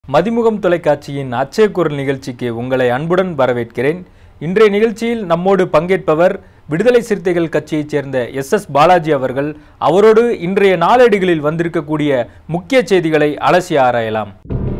மதிமுகம் தொலைக்காட்சியின் அச்சயக்குரல் நிகழ்ச்சிக்கு உங்களை அன்புடன் வரவேற்கிறேன் இன்றைய நிகழ்ச்சியில் நம்மோடு பங்கேற்பவர் விடுதலை சிறுத்தைகள் கட்சியைச் சேர்ந்த எஸ் எஸ் பாலாஜி அவர்கள் அவரோடு இன்றைய நாளேடுகளில் வந்திருக்கக்கூடிய முக்கிய செய்திகளை அலசி ஆராயலாம்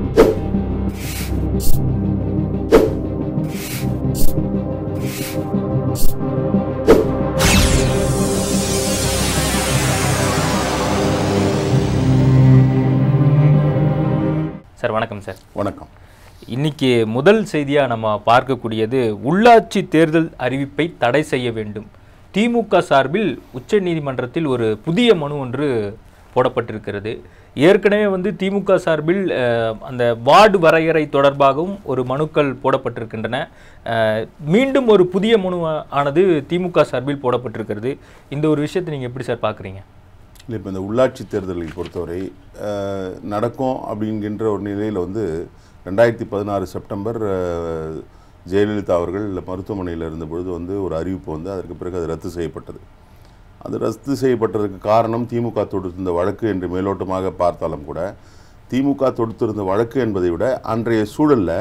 சார் வணக்கம் சார் வணக்கம் இன்னைக்கு முதல் செய்தியா நம்ம பார்க்கக்கூடியது உள்ளாட்சி தேர்தல் அறிவிப்பை தடை செய்ய வேண்டும் திமுக சார்பில் உச்சநீதிமன்றத்தில் ஒரு புதிய மனு ஒன்று போடப்பட்டிருக்கிறது ஏற்கனவே வந்து திமுக சார்பில் அஹ், அந்த வார்டு வரையறை தொடர்பாகவும் ஒரு மனுக்கள் போடப்பட்டிருக்கின்றன அஹ், மீண்டும் ஒரு புதிய மனு ஆனது திமுக சார்பில் போடப்பட்டிருக்கிறது இந்த ஒரு விஷயத்தை நீங்க எப்படி சார் பார்க்குறீங்க இல்லை இப்போ இந்த உள்ளாட்சி தேர்தலை பொறுத்தவரை அஹ், நடக்கும் அப்படிங்கின்ற ஒரு நிலையில் வந்து ரெண்டாயிரத்தி பதினாறு செப்டம்பர் அஹ், ஜெயலலிதா அவர்கள் மருத்துவமனையில் இருந்த பொழுது வந்து ஒரு அறிவிப்பு வந்து அதற்கு பிறகு அது ரத்து செய்யப்பட்டது அது ரத்து செய்யப்பட்டதற்கு காரணம் திமுக தொடுத்திருந்த வழக்கு என்று மேலோட்டமாக பார்த்தாலும் கூட திமுக தொடுத்திருந்த வழக்கு என்பதை விட அன்றைய சூழலில்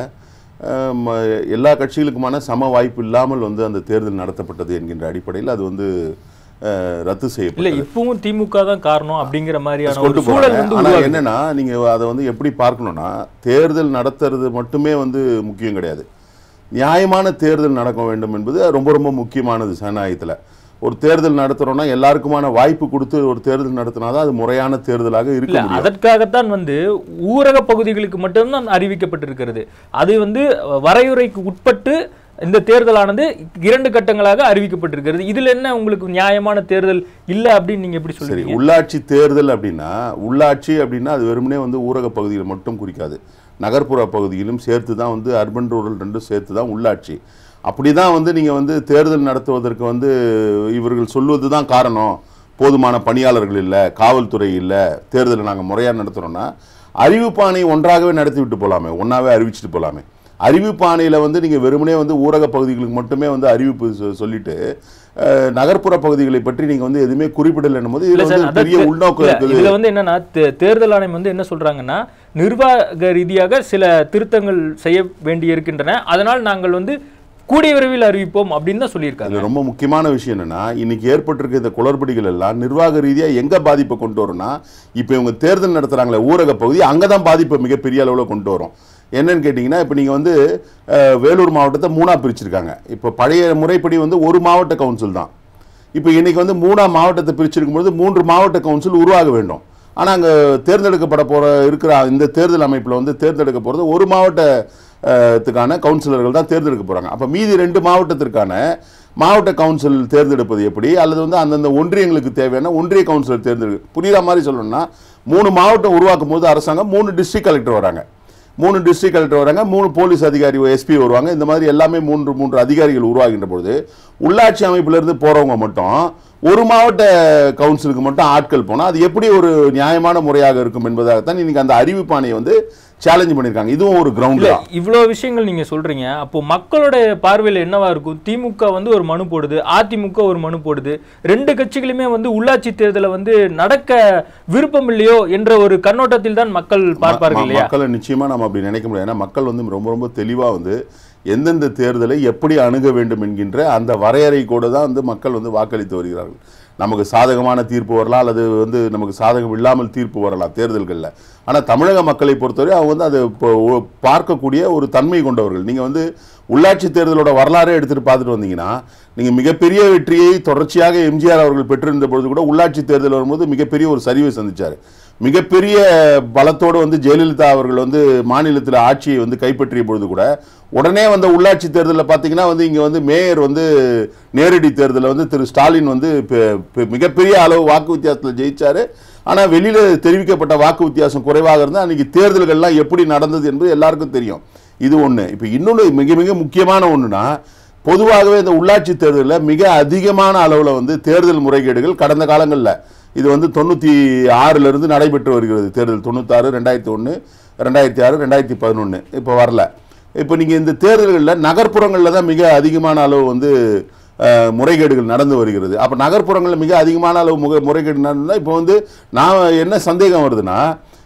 எல்லா கட்சிகளுக்குமான சம வாய்ப்பு இல்லாமல் வந்து அந்த தேர்தல் நடத்தப்பட்டது என்கின்ற அடிப்படையில் அது வந்து அஹ், ரத்து செய்யப்பட்டது இல்ல இப்பவும் திமுக தான் காரணம் அப்படிங்கிற மாதிரியான ஒரு கொண்டு சூழல் போறாங்க வந்து ஆனா உருவாகுது. என்னன்னா நீங்க அதை வந்து எப்படி பார்க்கணும்னா தேர்தல் நடத்துறது மட்டுமே வந்து முக்கியம் கிடையாது நியாயமான தேர்தல் நடக்க வேண்டும் என்பது ரொம்ப ரொம்ப முக்கியமானது ஜனநாயகத்துல ஒரு தேர்தல் நடத்துறோம்னா எல்லாருக்குமான வாய்ப்பு கொடுத்து ஒரு தேர்தல் நடத்தினாதான் அது முறையான தேர்தலாக இருக்க இல்ல முடியும் அதற்காகத்தான் வந்து ஊரக பகுதிகளுக்கு மட்டும்தான் அறிவிக்கப்பட்டிருக்கிறது அது வந்து வரையுறைக்கு உட்பட்டு இந்த தேர்தலானது இரண்டு கட்டங்களாக அறிவிக்கப்பட்டிருக்கிறது இதுல என்ன உங்களுக்கு நியாயமான தேர்தல் இல்ல அப்படின்னு நீங்க எப்படி சரி சொல்றீங்க உள்ளாட்சி தேர்தல் அப்படின்னா உள்ளாட்சி அப்படின்னா அது வெறுமனே வந்து ஊரக பகுதியில் மட்டும் குறிக்காது நகர்ப்புற பகுதியிலும் சேர்த்து தான் வந்து அர்பன் ரூரல் ரெண்டும் சேர்த்து தான் உள்ளாட்சி அப்படி தான் வந்து நீங்கள் வந்து தேர்தல் நடத்துவதற்கு வந்து இவர்கள் சொல்வது தான் காரணம் போதுமான பணியாளர்கள் இல்லை காவல்துறை இல்லை தேர்தலை நாங்கள் முறையாக நடத்துகிறோன்னா அறிவிப்பானை ஒன்றாகவே நடத்தி விட்டு போகலாமே ஒன்றாவே அறிவிச்சிட்டு போகலாமே அறிவிப்பானையில் வந்து நீங்கள் வெறுமனே வந்து ஊரக பகுதிகளுக்கு மட்டுமே வந்து அறிவிப்பு சொ- சொல்லிட்டு அஹ், நகர்ப்புற பகுதிகளை பற்றி நீங்கள் வந்து எதுவுமே குறிப்பிடலைன்னும் போது இல்ல இதில் சார் வந்து பெரிய அதற்கு- உள்நோக்கம் இல்ல, இருக்குது இதுல வந்து என்னன்னா தே- தேர்தல் ஆணையம் வந்து என்ன சொல்றாங்கன்னா நிர்வாக ரீதியாக சில திருத்தங்கள் செய்ய வேண்டி இருக்கின்றன அதனால் நாங்கள் வந்து கூடிய விரைவில் அறிவிப்போம் அப்படின்னு தான் சொல்லியிருக்காங்க இதுல ரொம்ப முக்கியமான விஷயம் என்னன்னா இன்னைக்கு ஏற்பட்டிருக்க இந்த குளறுபடிகள் எல்லாம் நிர்வாக ரீதியா எங்க பாதிப்பை கொண்டு வரும்னா இப்போ இவங்க தேர்தல் நடத்துறாங்களே ஊரக பகுதி அங்கதான் பாதிப்பை மிகப்பெரிய அளவுல கொண்டு வரும் என்னன்னு கேட்டிங்கன்னா இப்போ நீங்கள் வந்து அஹ், வேலூர் மாவட்டத்தை மூணா பிரிச்சிருக்காங்க இப்போ பழைய முறைப்படி வந்து ஒரு மாவட்ட கவுன்சில் தான் இப்போ இன்னைக்கு வந்து மூணாம் மாவட்டத்தை பிரிச்சிருக்கும்போது மூன்று மாவட்ட கவுன்சில் உருவாக வேண்டும் ஆனால் அங்கே தேர்ந்தெடுக்கப்பட போகிற இருக்கிற இந்த தேர்தல் அமைப்பில் வந்து தேர்ந்தெடுக்க போகிறது ஒரு மாவட்ட அஹ், த்துக்கான கவுன்சிலர்கள் தான் தேர்ந்தெடுக்க போகிறாங்க அப்போ மீதி ரெண்டு மாவட்டத்திற்கான மாவட்ட கவுன்சில் தேர்ந்தெடுப்பது எப்படி அல்லது வந்து அந்தந்த ஒன்றியங்களுக்கு தேவையான ஒன்றிய கவுன்சிலர் தேர்ந்தெடுக்க புரியுற மாதிரி சொல்லணும்னா மூணு மாவட்டம் உருவாக்கும் போது அரசாங்கம் மூணு டிஸ்ட்ரிக்ட் கலெக்டர் வராங்க மூணு டிஸ்ட்ரிக்ட் கலெக்டர் வராங்க மூணு போலீஸ் அதிகாரி எஸ்பி வருவாங்க இந்த மாதிரி எல்லாமே மூன்று மூன்று அதிகாரிகள் உருவாகின்ற பொழுது உள்ளாட்சி அமைப்பிலிருந்து போறவங்க மட்டும் ஒரு மாவட்ட கவுன்சிலுக்கு மட்டும் ஆட்கள் போனால் அது எப்படி ஒரு நியாயமான முறையாக இருக்கும் என்பதாகத்தான் இன்னைக்கு அந்த அறிவிப்பாணையை வந்து சேலஞ்ச் பண்ணியிருக்காங்க இதுவும் ஒரு கிரவுண்ட் இல்ல தான் இவ்வளோ விஷயங்கள் நீங்க சொல்றீங்க அப்போ மக்களோட பார்வையில் என்னவா இருக்கும் திமுக வந்து ஒரு மனு போடுது அதிமுக ஒரு மனு போடுது ரெண்டு கட்சிகளுமே வந்து உள்ளாட்சி தேர்தலை வந்து நடக்க விருப்பம் இல்லையோ என்ற ஒரு கண்ணோட்டத்தில் தான் மக்கள் பார்ப்பார்கள் ம- இல்லையா மக்களை நிச்சயமா நம்ம அப்படி நினைக்க முடியாது ஏன்னா மக்கள் வந்து ரொம்ப ரொம்ப தெளிவா வந்து எந்தெந்த தேர்தலை எப்படி அணுக வேண்டும் என்கின்ற அந்த வரையறை கூட தான் வந்து மக்கள் வந்து வாக்களித்து வருகிறார்கள் நமக்கு சாதகமான தீர்ப்பு வரலாம் அல்லது வந்து நமக்கு சாதகம் இல்லாமல் தீர்ப்பு வரலாம் தேர்தல்களில் ஆனால் தமிழக மக்களை பொறுத்தவரை அவங்க வந்து அதை இப்போ ஒ- பார்க்கக்கூடிய ஒரு தன்மை கொண்டவர்கள் நீங்கள் வந்து உள்ளாட்சி தேர்தலோட வரலாறே எடுத்துகிட்டு பார்த்துட்டு வந்தீங்கன்னா நீங்கள் மிகப்பெரிய வெற்றியை தொடர்ச்சியாக எம்ஜிஆர் அவர்கள் பெற்றிருந்த பொழுது கூட உள்ளாட்சி தேர்தல் வரும்போது மிகப்பெரிய ஒரு சரிவை சந்திச்சார் மிகப்பெரிய பலத்தோடு வந்து ஜெயலலிதா அவர்கள் வந்து மாநிலத்தில் ஆட்சியை வந்து கைப்பற்றிய பொழுது கூட உடனே வந்த உள்ளாட்சி தேர்தலில் பார்த்தீங்கன்னா வந்து இங்கே வந்து மேயர் வந்து நேரடி தேர்தலில் வந்து திரு ஸ்டாலின் வந்து பெ- பெ- மிகப்பெரிய அளவு வாக்கு வித்தியாசத்தில் ஜெயிச்சாரு ஆனால் வெளியில் தெரிவிக்கப்பட்ட வாக்கு வித்தியாசம் குறைவாக இருந்தால் அன்றைக்கி தேர்தல்கள்லாம் எப்படி நடந்தது என்பது எல்லாருக்கும் தெரியும் இது ஒன்று இப்போ இன்னொன்று மிக மிக முக்கியமான ஒன்றுனா பொதுவாகவே இந்த உள்ளாட்சி தேர்தலில் மிக அதிகமான அளவில் வந்து தேர்தல் முறைகேடுகள் கடந்த காலங்களில் இது வந்து தொண்ணூற்றி ஆறிலிருந்து நடைபெற்று வருகிறது தேர்தல் தொண்ணூத்தாறு ரெண்டாயிரத்தி ஒன்று ரெண்டாயிரத்தி ஆறு ரெண்டாயிரத்தி பதினொன்று இப்போ வரல இப்போ நீங்கள் இந்த தேர்தல்களில் நகர்ப்புறங்களில் தான் மிக அதிகமான அளவு வந்து அஹ், முறைகேடுகள் நடந்து வருகிறது அப்போ நகர்ப்புறங்களில் மிக அதிகமான அளவு முக முறைகேடு நடந்தால் இப்போ வந்து நான் என்ன சந்தேகம் வருதுன்னா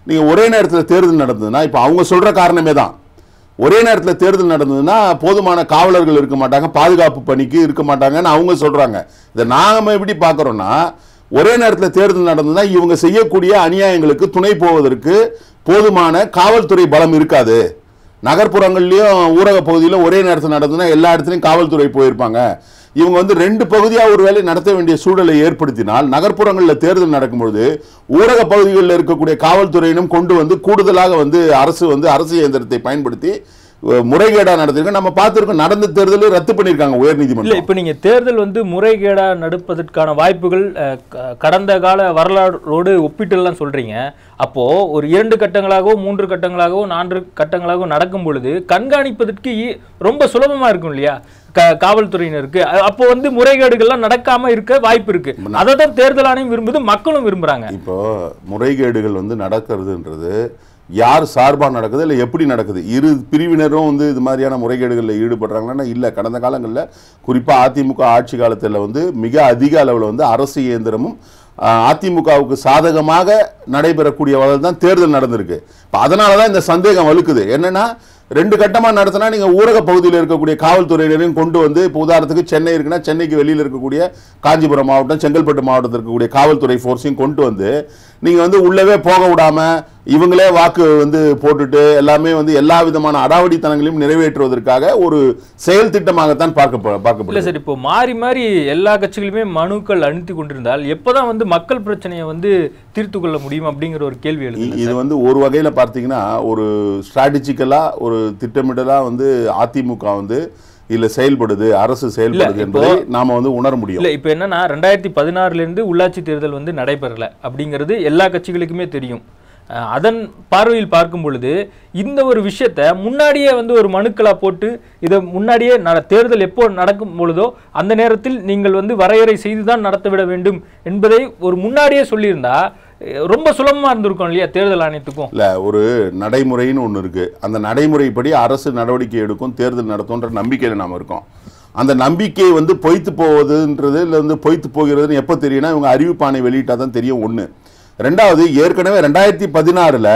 நீங்கள் ஒரே நேரத்தில் தேர்தல் நடந்ததுன்னா இப்போ அவங்க சொல்கிற காரணமே தான் ஒரே நேரத்தில் தேர்தல் நடந்ததுன்னா போதுமான காவலர்கள் இருக்க மாட்டாங்க பாதுகாப்பு பணிக்கு இருக்க மாட்டாங்கன்னு அவங்க சொல்கிறாங்க இதை நாம எப்படி பார்க்குறோன்னா ஒரே நேரத்தில் தேர்தல் நடந்ததுன்னா இவங்க செய்யக்கூடிய அநியாயங்களுக்கு துணை போவதற்கு போதுமான காவல்துறை பலம் இருக்காது நகர்ப்புறங்கள்லயும் ஊரக பகுதியிலும் ஒரே நேரத்தில் நடந்ததுன்னா எல்லா இடத்துலையும் காவல்துறை போயிருப்பாங்க இவங்க வந்து ரெண்டு பகுதியாக ஒரு வேலை நடத்த வேண்டிய சூழலை ஏற்படுத்தினால் நகர்ப்புறங்களில் தேர்தல் நடக்கும்பொழுது ஊரக பகுதிகளில் இருக்கக்கூடிய காவல்துறையினும் கொண்டு வந்து கூடுதலாக வந்து அரசு வந்து அரசு இயந்திரத்தை பயன்படுத்தி அஹ், முறைகேடா நடத்திருக்கோம் நம்ம பார்த்துருக்கோம் நடந்த தேர்தலை ரத்து பண்ணியிருக்காங்க இல்ல உயர்நீதிமன்றம் இப்போ நீங்க தேர்தல் வந்து முறைகேடா நடப்பதற்கான வாய்ப்புகள் அஹ், க- கடந்த கால வரலாறோடு ஒப்பிட்டுலாம் சொல்றீங்க அப்போ ஒரு இரண்டு கட்டங்களாகவோ மூன்று கட்டங்களாகவோ நான்கு கட்டங்களாகவோ நடக்கும் பொழுது கண்காணிப்பதற்கு ஈ- ரொம்ப சுலபமா இருக்கும் இல்லையா க காவல்துறையினருக்கு அ- அப்போ வந்து முறைகேடுகள்லாம் நடக்காம இருக்க வாய்ப்பு இருக்கு அதை தான் தேர்தல் ஆணையம் விரும்புது மக்களும் விரும்புறாங்க இப்போ முறைகேடுகள் வந்து நடக்கிறதுன்றது யார் சார்பாக நடக்குது இல்லை எப்படி நடக்குது இரு பிரிவினரும் வந்து இது மாதிரியான முறைகேடுகளில் ஈடுபடுறாங்கன்னா இல்லை கடந்த காலங்களில் குறிப்பாக அதிமுக ஆட்சி காலத்தில் வந்து மிக அதிக அளவில் வந்து அரசு இயந்திரமும் ஆஹ், அதிமுகவுக்கு சாதகமாக நடைபெறக்கூடிய வகையில் தான் தேர்தல் நடந்திருக்கு இப்போ அதனால தான் இந்த சந்தேகம் வலுக்குது என்னன்னா ரெண்டு கட்டமாக நடத்தினா நீங்கள் ஊரக பகுதியில் இருக்கக்கூடிய காவல்துறையினரையும் கொண்டு வந்து இப்போ உதாரணத்துக்கு சென்னை இருக்குன்னா சென்னைக்கு வெளியில் இருக்கக்கூடிய காஞ்சிபுரம் மாவட்டம் செங்கல்பட்டு மாவட்டத்தில் இருக்கக்கூடிய காவல்துறை ஃபோர்ஸையும் கொண்டு வந்து நீங்கள் வந்து உள்ளவே போக விடாம இவங்களே வாக்கு வந்து போட்டுட்டு எல்லாமே வந்து எல்லா விதமான அடாவடித்தனங்களையும் நிறைவேற்றுவதற்காக ஒரு செயல் திட்டமாகத்தான் பார்க்க இல்ல பார்க்கப்படுது சார் இப்போ மாறி மாறி எல்லா கட்சிகளுமே மனுக்கள் அனுப்பி கொண்டிருந்தால் எப்பதான் வந்து மக்கள் பிரச்சனையை வந்து தீர்த்து கொள்ள முடியும் அப்படிங்கிற ஒரு கேள்வி எழுது இ- இது வந்து ஒரு வகையில் பார்த்தீங்கன்னா ஒரு ஸ்ட்ராட்டஜிக்கலாக ஒரு திட்டமிடலாக வந்து அதிமுக வந்து இல்ல செயல்படுது அரசு செயல்படுது இப்போ- என்பதை நாம வந்து உணர முடியும் இல்ல இப்போ என்னன்னா ரெண்டாயிரத்தி பதினாறுல இருந்து உள்ளாட்சி தேர்தல் வந்து நடைபெறல அப்படிங்கிறது எல்லா கட்சிகளுக்குமே தெரியும் அஹ் அதன் பார்வையில் பார்க்கும் பொழுது இந்த ஒரு விஷயத்த முன்னாடியே வந்து ஒரு மனுக்களா போட்டு இதை முன்னாடியே நட தேர்தல் எப்போ நடக்கும் பொழுதோ அந்த நேரத்தில் நீங்கள் வந்து வரையறை செய்துதான் நடத்திவிட வேண்டும் என்பதை ஒரு முன்னாடியே சொல்லியிருந்தா அஹ் ரொம்ப சுலபமா இருந்திருக்கும் இல்லையா தேர்தல் ஆணையத்துக்கும் இல்ல ஒரு நடைமுறைன்னு ஒன்று இருக்கு அந்த நடைமுறைப்படி அரசு நடவடிக்கை எடுக்கும் தேர்தல் நடத்தும்ன்ற நம்பிக்கையில் நாம இருக்கோம் அந்த நம்பிக்கை வந்து பொய்த்து போவதுன்றது இல்லை வந்து பொய்த்து போகிறதுன்னு எப்போ தெரியும்னா இவங்க அறிவிப்பாணை வெளியிட்டா தான் தெரியும் ஒன்று ரெண்டாவது ஏற்கனவே ரெண்டாயிரத்தி பதினாறில்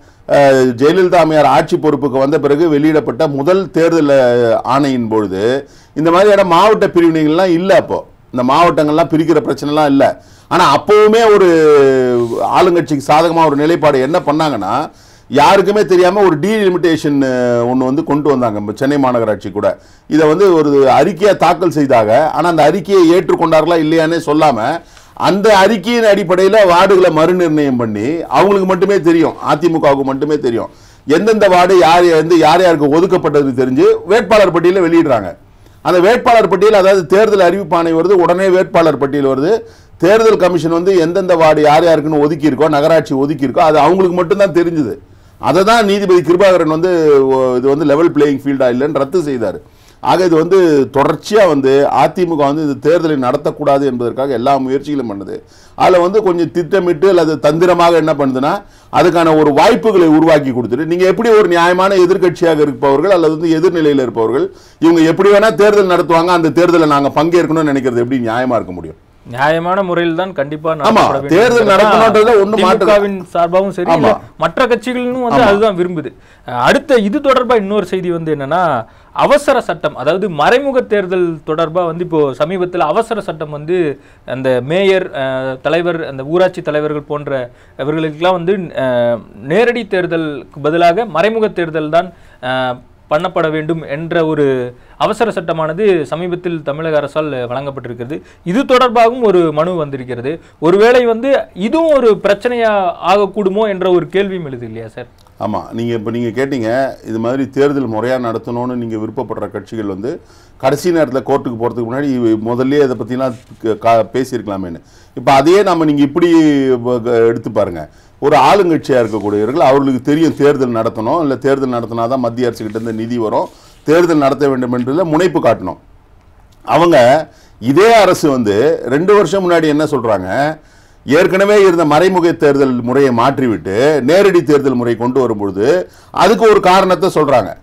ஜெயலலிதா அம்மையார் ஆட்சி பொறுப்புக்கு வந்த பிறகு வெளியிடப்பட்ட முதல் தேர்தல் அஹ், ஆணையின் பொழுது இந்த மாதிரியான மாவட்ட பிரிவினைகள்லாம் இல்லை அப்போ இந்த மாவட்டங்கள்லாம் பிரிக்கிற பிரச்சனைலாம் இல்லை ஆனால் அப்போவுமே ஒரு ஆளுங்கட்சிக்கு சாதகமாக ஒரு நிலைப்பாடு என்ன பண்ணாங்கன்னா யாருக்குமே தெரியாமல் ஒரு டீலிமிட்டேஷன் ஒன்று வந்து கொண்டு வந்தாங்க நம்ம சென்னை மாநகராட்சி கூட இதை வந்து ஒரு அறிக்கையை தாக்கல் செய்தாக ஆனால் அந்த அறிக்கையை ஏற்றுக்கொண்டார்களா இல்லையானே சொல்லாமல் அந்த அறிக்கையின் அடிப்படையில் வார்டுகளை மறுநிர்ணயம் பண்ணி அவங்களுக்கு மட்டுமே தெரியும் அதிமுகவுக்கு மட்டுமே தெரியும் எந்தெந்த வார்டு யார் வந்து யார் யாருக்கு ஒதுக்கப்பட்டது தெரிஞ்சு வேட்பாளர் பட்டியலை வெளியிடுறாங்க அந்த வேட்பாளர் பட்டியல் அதாவது தேர்தல் அறிவிப்பாணை வருது உடனே வேட்பாளர் பட்டியல் வருது தேர்தல் கமிஷன் வந்து எந்தெந்த வார்டு யார் யாருக்குன்னு ஒதுக்கி இருக்கோ நகராட்சி ஒதுக்கி இருக்கோ அது அவங்களுக்கு மட்டும்தான் தெரிஞ்சுது அதை தான் நீதிபதி கிருபாகரன் வந்து ஓ, இது வந்து லெவல் பிளேயிங் ஃபீல்டா இல்லைன்னு ரத்து செய்தார் ஆக இது வந்து தொடர்ச்சியாக வந்து அதிமுக வந்து இந்த தேர்தலை நடத்தக்கூடாது என்பதற்காக எல்லா முயற்சிகளும் பண்ணுது அதில் வந்து கொஞ்சம் திட்டமிட்டு அல்லது தந்திரமாக என்ன பண்ணுதுன்னா அதுக்கான ஒரு வாய்ப்புகளை உருவாக்கி கொடுத்துட்டு நீங்கள் எப்படி ஒரு நியாயமான எதிர்க்கட்சியாக இருப்பவர்கள் அல்லது வந்து எதிர்நிலையில் இருப்பவர்கள் இவங்க எப்படி வேணா தேர்தல் நடத்துவாங்க அந்த தேர்தலில் நாங்கள் பங்கேற்கணும்னு நினைக்கிறது எப்படி நியாயமாக இருக்க முடியும் நியாயமான முறையில் தான் கண்டிப்பா ஆமா, நடத்தப்பட வேண்டும் தேர்தல் என்பதுதான் நடக்கணுன்றதுல ஒண்ணும் மாற்று- திமுகவின் சார்பாகவும் சரி ஆமா. இல்ல மற்ற கட்சிகளும் வந்து அதுதான் விரும்புது அஹ் அடுத்த இது தொடர்பா இன்னொரு செய்தி வந்து என்னன்னா அவசர சட்டம் அதாவது மறைமுக தேர்தல் தொடர்பா வந்து இப்போ சமீபத்தில் அவசர சட்டம் வந்து அந்த மேயர் அஹ், தலைவர் அந்த ஊராட்சி தலைவர்கள் போன்ற இவர்களுக்கெல்லாம் வந்து அஹ், நேரடி தேர்தலுக்கு பதிலாக மறைமுக தேர்தல் தான் அஹ், பண்ணப்பட வேண்டும் என்ற ஒரு அவசர சட்டமானது சமீபத்தில் தமிழக அரசால் வழங்கப்பட்டிருக்கிறது இது தொடர்பாகவும் ஒரு மனு வந்திருக்கிறது ஒருவேளை வந்து இதுவும் ஒரு பிரச்சனையா ஆகக்கூடுமோ என்ற ஒரு கேள்வியும் எழுது இல்லையா சார் ஆமாம் நீங்கள் இப்போ நீங்கள் கேட்டீங்க இது மாதிரி தேர்தல் முறையாக நடத்தணும்னு நீங்கள் விருப்பப்படுற கட்சிகள் வந்து கடைசி நேரத்தில் கோர்ட்டுக்கு போகிறதுக்கு முன்னாடி இவ- முதல்லயே இதை பற்றிலாம் கா பேசியிருக்கலாமேன்னு இப்போ அதையே நம்ம நீங்கள் இப்படி வ- க- எடுத்து பாருங்க ஒரு ஆளுங்கட்சியாக இருக்கக்கூடியவர்கள் அவர்களுக்கு தெரியும் தேர்தல் நடத்தணும் இல்லை தேர்தல் நடத்தினா தான் மத்திய அரசுக்கிட்ட இருந்து நிதி வரும் தேர்தல் நடத்த வேண்டும் என்றதில் முனைப்பு காட்டணும் அவங்க இதே அரசு வந்து ரெண்டு வருஷம் முன்னாடி என்ன சொல்றாங்க ஏற்கனவே இருந்த மறைமுக தேர்தல் முறையை மாற்றிவிட்டு நேரடி தேர்தல் முறை கொண்டு வரும்பொழுது அதுக்கு ஒரு காரணத்தை சொல்றாங்க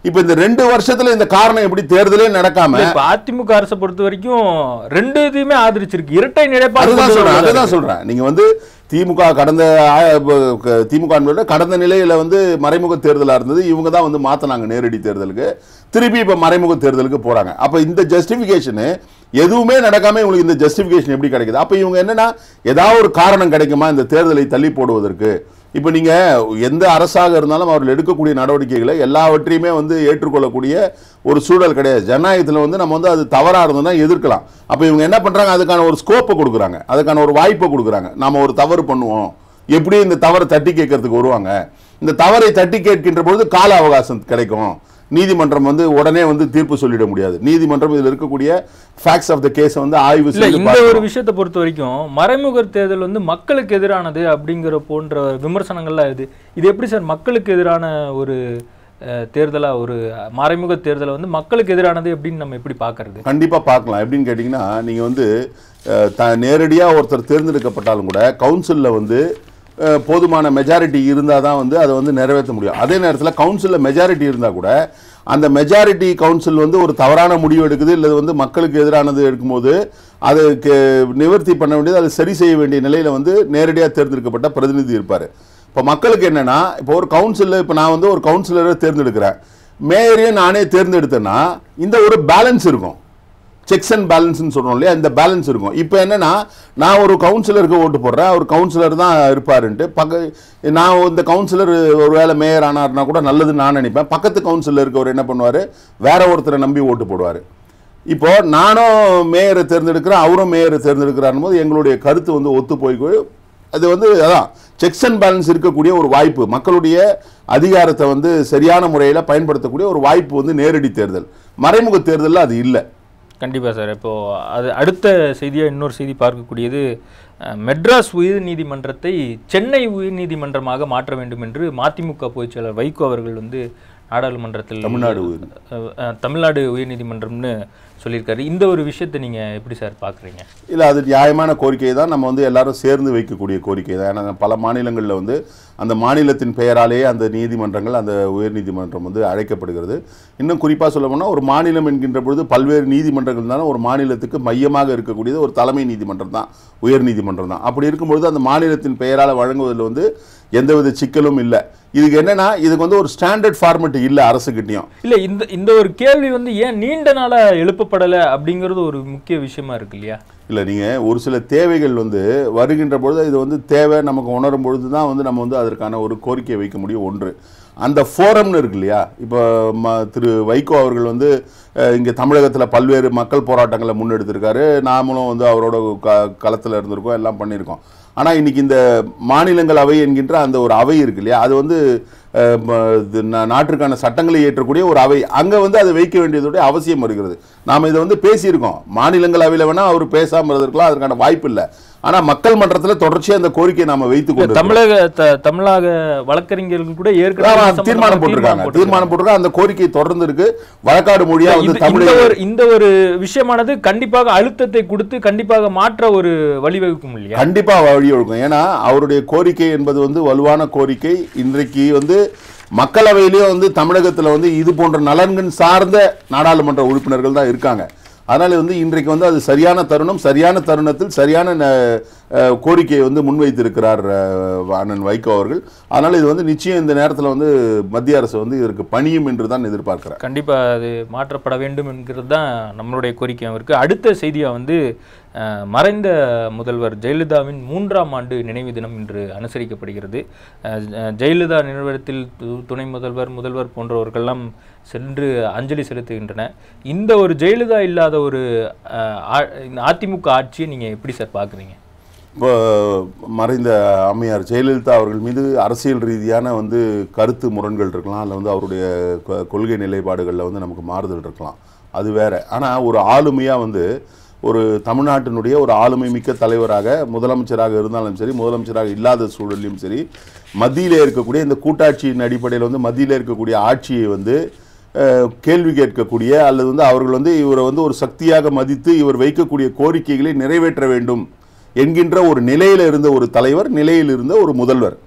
இப்ப இந்த ரெண்டு வருஷத்துல இந்த காரணம் எப்படி தேர்தலே நடக்காம இப்ப அதிமுக அரசை பொறுத்த வரைக்கும் ரெண்டு இதையுமே ஆதரிச்சிருக்கு இரட்டை நிலைப்பாடு அதுதான் கொண்டு சொல்றேன் வருவதா அதுதான் சொல்றேன் நீங்க வந்து திமுக கடந்த ஆ- ப- க- திமுக என்பது கடந்த நிலையில வந்து மறைமுக தேர்தலா இருந்தது இவங்க தான் வந்து மாத்தினாங்க நேரடி தேர்தலுக்கு திருப்பி இப்ப மறைமுக தேர்தலுக்கு போறாங்க அப்ப இந்த ஜஸ்டிபிகேஷன் எதுவுமே நடக்காம இவங்களுக்கு இந்த ஜஸ்டிபிகேஷன் எப்படி கிடைக்குது அப்ப இவங்க என்னன்னா ஏதாவது ஒரு காரணம் கிடைக்குமா இந்த தேர்தலை தள்ளி போடுவதற்கு இப்போ நீங்க எந்த அரசாக இருந்தாலும் அவர்கள் எடுக்கக்கூடிய நடவடிக்கைகளை எல்லாவற்றையுமே வந்து ஏற்றுக்கொள்ளக்கூடிய ஒரு சூழல் கிடையாது ஜனநாயகத்தில் வந்து நம்ம வந்து அது தவறாக இருந்ததுன்னா எதிர்க்கலாம் அப்போ இவங்க என்ன பண்றாங்க அதுக்கான ஒரு ஸ்கோப்பை கொடுக்குறாங்க அதுக்கான ஒரு வாய்ப்பை கொடுக்குறாங்க நாம ஒரு தவறு பண்ணுவோம் எப்படி இந்த தவறை தட்டி கேட்கறதுக்கு வருவாங்க இந்த தவறை தட்டி கேட்கின்ற பொழுது கால அவகாசம் கிடைக்கும் நீதிமன்றம் வந்து உடனே வந்து தீர்ப்பு சொல்லிட முடியாது நீதிமன்றம் இதில் இருக்கக்கூடிய ஃபேக்ட்ஸ் ஆஃப் த கேஸை வந்து ஆய்வு இல்ல செய்து இந்த ஒரு பார்க்கணும். விஷயத்தை பொறுத்த வரைக்கும் மறைமுக தேர்தல் வந்து மக்களுக்கு எதிரானது அப்படிங்கிற போன்ற விமர்சனங்கள்லாம் இது இது எப்படி சார் மக்களுக்கு எதிரான ஒரு அஹ், தேர்தலா ஒரு மறைமுக தேர்தலை வந்து மக்களுக்கு எதிரானது எப்படின்னு நம்ம எப்படி பார்க்கறது கண்டிப்பா பார்க்கலாம் எப்படின்னு கேட்டிங்கன்னா நீங்க வந்து அஹ், த நேரடியா ஒருத்தர் தேர்ந்தெடுக்கப்பட்டாலும் கூட கவுன்சில்ல வந்து அஹ், போதுமான மெஜாரிட்டி இருந்தால் தான் வந்து அதை வந்து நிறைவேற்ற முடியும் அதே நேரத்தில் கவுன்சிலில் மெஜாரிட்டி இருந்தால் கூட அந்த மெஜாரிட்டி கவுன்சில் வந்து ஒரு தவறான முடிவு எடுக்குது இல்லை வந்து மக்களுக்கு எதிரானது எடுக்கும்போது அதுக்கு நிவர்த்தி பண்ண வேண்டியது அதை சரி செய்ய வேண்டிய நிலையில் வந்து நேரடியாக தேர்ந்தெடுக்கப்பட்ட பிரதிநிதி இருப்பார் இப்போ மக்களுக்கு என்னன்னா இப்போ ஒரு கவுன்சிலில் இப்போ நான் வந்து ஒரு கவுன்சிலரை தேர்ந்தெடுக்கிறேன் மேயரையும் நானே தேர்ந்தெடுத்தேன்னா இந்த ஒரு பேலன்ஸ் இருக்கும் செக்ஸ் அண்ட் பேலன்ஸ்னு சொல்றோம் இல்லையா இந்த பேலன்ஸ் இருக்கும் இப்போ என்னன்னா நான் ஒரு கவுன்சிலருக்கு ஓட்டு போடுறேன் அவர் கவுன்சிலர் தான் இருப்பாருன்ட்டு பக்க நான் இந்த கவுன்சிலர் ஒருவேளை மேயர் ஆனார்னா கூட நல்லதுன்னு நான் நினைப்பேன் பக்கத்து கவுன்சிலர் இருக்கவர் என்ன பண்ணுவார் வேற ஒருத்தரை நம்பி ஓட்டு போடுவார் இப்போ நானும் மேயரை தேர்ந்தெடுக்கிறேன் அவரும் மேயரை தேர்ந்தெடுக்கிறாரும் போது எங்களுடைய கருத்து வந்து ஒத்து போய் அது வந்து அதான் செக்ஸ் அண்ட் பேலன்ஸ் இருக்கக்கூடிய ஒரு வாய்ப்பு மக்களுடைய அதிகாரத்தை வந்து சரியான முறையில் பயன்படுத்தக்கூடிய ஒரு வாய்ப்பு வந்து நேரடி தேர்தல் மறைமுக தேர்தலில் அது இல்லை கண்டிப்பா சார் இப்போ அது அடுத்த செய்தியா இன்னொரு செய்தி பார்க்கக்கூடியது அஹ், மெட்ராஸ் உயர்நீதிமன்றத்தை சென்னை உயர்நீதிமன்றமாக மாற்ற வேண்டும் என்று மதிமுக பொதுச் செயலர் வைகோ அவர்கள் வந்து நாடாளுமன்றத்தில் தமிழ்நாடு உயர் அஹ், அஹ், தமிழ்நாடு உயர்நீதிமன்றம்னு சொல்லியிருக்காரு இந்த ஒரு விஷயத்தை நீங்க எப்படி சார் பார்க்குறீங்க இல்லை அது நியாயமான கோரிக்கை தான் நம்ம வந்து எல்லாரும் சேர்ந்து வைக்கக்கூடிய கோரிக்கை தான் ஏன்னா பல மாநிலங்களில் வந்து அந்த மாநிலத்தின் பெயராலேயே அந்த நீதிமன்றங்கள் அந்த உயர்நீதிமன்றம் வந்து அழைக்கப்படுகிறது இன்னும் குறிப்பாக சொல்ல போனால் ஒரு மாநிலம் என்கின்ற பொழுது பல்வேறு நீதிமன்றங்கள் தானே ஒரு மாநிலத்துக்கு மையமாக இருக்கக்கூடியது ஒரு தலைமை நீதிமன்றம் தான் உயர் நீதிமன்றம் தான் அப்படி இருக்கும்பொழுது அந்த மாநிலத்தின் பெயரால் வழங்குவதில் வந்து எந்தவித சிக்கலும் இல்லை இதுக்கு என்னன்னா இதுக்கு வந்து ஒரு ஸ்டாண்டர்ட் ஃபார்மெட் இல்லை அரசுகிட்டையும் இல்ல இந்த இந்த ஒரு கேள்வி வந்து ஏன் நீண்ட நாளா எழுப்பப்படலை அப்படிங்கிறது ஒரு முக்கிய விஷயமா இருக்கு இல்லையா இல்லை நீங்கள் ஒரு சில தேவைகள் வந்து வருகின்ற பொழுது இது வந்து தேவை நமக்கு உணரும் பொழுது தான் வந்து நம்ம வந்து அதற்கான ஒரு கோரிக்கையை வைக்க முடியும் ஒன்று அந்த ஃபோரம்னு இருக்கு இல்லையா இப்போ ம திரு வைகோ அவர்கள் வந்து இங்கே தமிழகத்தில் பல்வேறு மக்கள் போராட்டங்களை முன்னெடுத்திருக்காரு நாமளும் வந்து அவரோட க களத்தில் இருந்திருக்கோம் எல்லாம் பண்ணியிருக்கோம் ஆனால் இன்னைக்கு இந்த மாநிலங்களவை என்கின்ற அந்த ஒரு அவை இருக்கு இல்லையா அது வந்து அஹ், ம, இது நா- நாட்டிற்கான சட்டங்களை ஏற்றக்கூடிய ஒரு அவை அங்கே வந்து அதை வைக்க வேண்டியதுடைய அவசியம் வருகிறது நாம் இதை வந்து பேசியிருக்கோம் மாநிலங்களவையில் வேணால் அவர் பேசாமல் இருக்கலாம் அதற்கான வாய்ப்பு இல்லை ஆனால் மக்கள் மன்றத்தில் தொடர்ச்சியாக அந்த கோரிக்கையை நாம் வைத்துக் கொண்டு தமிழக த- தமிழக வழக்கறிஞர்கள் கூட ஏற்கனவே ஆமா, இது தீர்மானம் சம்பந்தமா போட்டிருக்காங்க போட்டிருக்காங்க. தீர்மானம் போட்டிருக்காங்க அந்த கோரிக்கை தொடர்ந்து இருக்கு வழக்காடு மொழியா வந்து இது- இந்த தமிழ் ஒரு இந்த ஒரு விஷயமானது கண்டிப்பாக அழுத்தத்தை கொடுத்து கண்டிப்பாக மாற்ற ஒரு வழிவகுக்கும் இல்லையா கண்டிப்பா வழி ஒழுக்கும் ஏன்னா அவருடைய கோரிக்கை என்பது வந்து வலுவான கோரிக்கை இன்றைக்கு வந்து மக்களவையிலேயே வந்து தமிழகத்துல வந்து இது போன்ற நலன்கள் சார்ந்த நாடாளுமன்ற உறுப்பினர்கள் தான் இருக்காங்க அதனால வந்து இன்றைக்கு வந்து அது சரியான தருணம் சரியான தருணத்தில் சரியான ந- அஹ், கோரிக்கையை வந்து முன்வைத்திருக்கிறார் அஹ், அண்ணன் வைகோ அவர்கள் அதனால இது வந்து நிச்சயம் இந்த நேரத்தில் வந்து மத்திய அரசு வந்து இதற்கு பணியும் என்று தான் எதிர்பார்க்கிறேன் கண்டிப்பா அது மாற்றப்பட வேண்டும் என்கிறது தான் நம்மளுடைய கோரிக்கையாக இருக்கு அடுத்த செய்தியா வந்து அஹ், மறைந்த முதல்வர் ஜெயலலிதாவின் மூன்றாம் ஆண்டு நினைவு தினம் இன்று அனுசரிக்கப்படுகிறது அஹ், அஹ், ஜெயலலிதா நினைவிடத்தில் து- துணை முதல்வர் முதல்வர் போன்றவர்கள்லாம் சென்று அஞ்சலி செலுத்துகின்றன இந்த ஒரு ஜெயலலிதா இல்லாத ஒரு அஹ், ஆ- இந்த அதிமுக ஆட்சியை நீங்க எப்படி சார் பார்க்குறீங்க இப்போ மறைந்த அம்மையார் ஜெயலலிதா அவர்கள் மீது அரசியல் ரீதியான வந்து கருத்து முரண்கள் இருக்கலாம் அதில் வந்து அவருடைய கொ- கொள்கை நிலைப்பாடுகளில் வந்து நமக்கு மாறுதல் இருக்கலாம் அது வேற ஆனால் ஒரு ஆளுமையாக வந்து ஒரு தமிழ்நாட்டினுடைய ஒரு ஆளுமை மிக்க தலைவராக முதலமைச்சராக இருந்தாலும் சரி முதலமைச்சராக இல்லாத சூழலையும் சரி மத்தியிலே இருக்கக்கூடிய இந்த கூட்டாட்சியின் அடிப்படையில் வந்து மத்தியிலே இருக்கக்கூடிய ஆட்சியை வந்து அஹ், கேள்வி கேட்கக்கூடிய அல்லது வந்து அவர்கள் வந்து இவரை வந்து ஒரு சக்தியாக மதித்து இவர் வைக்கக்கூடிய கோரிக்கைகளை நிறைவேற்ற வேண்டும் என்கின்ற ஒரு நிலையில் இருந்த ஒரு தலைவர் நிலையில் இருந்த ஒரு முதல்வர்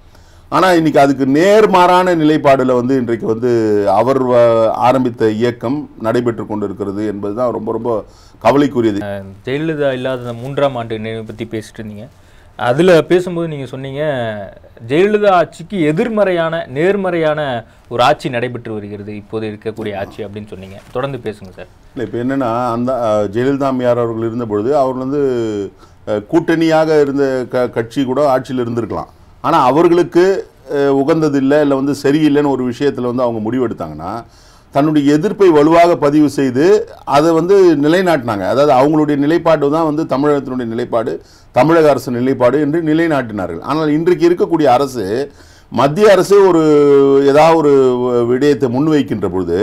ஆனால் இன்னைக்கு அதுக்கு நேர்மாறான நிலைப்பாடுல வந்து இன்றைக்கு வந்து அவர் வ- ஆரம்பித்த இயக்கம் நடைபெற்று கொண்டிருக்கிறது என்பதுதான் ரொம்ப ரொம்ப கவலைக்குரியது ஜெயலலிதா இல்லாத அந்த மூன்றாம் ஆண்டு நினைவு பற்றி பேசிட்டு இருந்தீங்க அதில் பேசும்போது நீங்கள் சொன்னீங்க ஜெயலலிதா ஆட்சிக்கு எதிர்மறையான நேர்மறையான ஒரு ஆட்சி நடைபெற்று வருகிறது இப்போது இருக்கக்கூடிய ஆட்சி அப்படின்னு சொன்னீங்க தொடர்ந்து பேசுங்க சார் இல்லை இப்போ என்னன்னா அந்த அஹ், ஜெயலலிதா அம்மையார் அவர்கள் இருந்த பொழுது அவர் வந்து அஹ், கூட்டணியாக இருந்த க கட்சி கூட ஆட்சியில் இருந்திருக்கலாம் ஆனால் அவர்களுக்கு அஹ், உகந்தது இல்லை இல்லை வந்து சரியில்லைன்னு ஒரு விஷயத்தில் வந்து அவங்க முடிவெடுத்தாங்கன்னா தன்னுடைய எதிர்ப்பை வலுவாக பதிவு செய்து அதை வந்து நிலைநாட்டினாங்க அதாவது அவங்களுடைய நிலைப்பாடு தான் வந்து தமிழகத்தினுடைய நிலைப்பாடு தமிழக அரசு நிலைப்பாடு என்று நிலைநாட்டினார்கள் ஆனால் இன்றைக்கு இருக்கக்கூடிய அரசு மத்திய அரசு ஒரு ஏதாவது ஒரு விடயத்தை முன்வைக்கின்ற பொழுது